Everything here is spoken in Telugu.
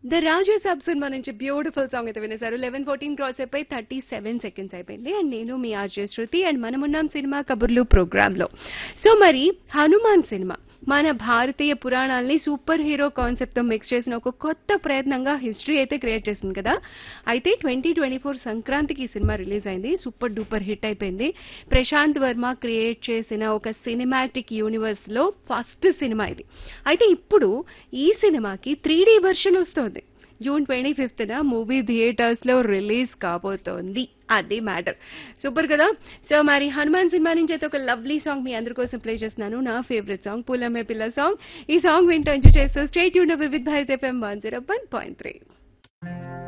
ద రాజా సాబ్ సినిమా నుంచి బ్యూటిఫుల్ సాంగ్ అయితే వినేశారు లెవెన్ ఫోర్టీన్ క్రాస్ అయిపోయి థర్టీ సెవెన్ సెకండ్స్ అయిపోయింది అండ్ నేను మీ ఆర్జే శృతి అండ్ మనమున్నాం సినిమా కబుర్లు ప్రోగ్రామ్ లో సో మరి హనుమాన్ సినిమా మన భారతీయ పురాణాల్ని సూపర్ హీరో కాన్సెప్ట్ తో మిక్స్ చేసిన ఒక కొత్త ప్రయత్నంగా హిస్టరీ అయితే క్రియేట్ చేసింది కదా అయితే ట్వంటీ ట్వంటీ ఫోర్ సంక్రాంతికి ఈ సినిమా రిలీజ్ అయింది సూపర్ డూపర్ హిట్ అయిపోయింది ప్రశాంత్ వర్మ క్రియేట్ చేసిన ఒక సినిమాటిక్ యూనివర్స్ లో ఫస్ట్ సినిమా ఇది అయితే ఇప్పుడు ఈ సినిమాకి త్రీ డీ వర్షన్ వస్తోంది జూన్ ట్వంటీ ఫిఫ్త్ న మూవీ థియేటర్స్ లో రిలీజ్ కాబోతోంది అది మ్యాటర్ సూపర్ కదా సో మరి హనుమాన్ సినిమా నుంచి అయితే ఒక లవ్లీ సాంగ్ మీ అందరి కోసం ప్లే చేస్తున్నాను నా ఫేవరెట్ సాంగ్ పూలమ్మే పిల్ల సాంగ్ ఈ సాంగ్ వింటూ ఎంజాయ్ చేస్తూ స్టేట్ యూన్ Vividh Bharat FM one zero one point three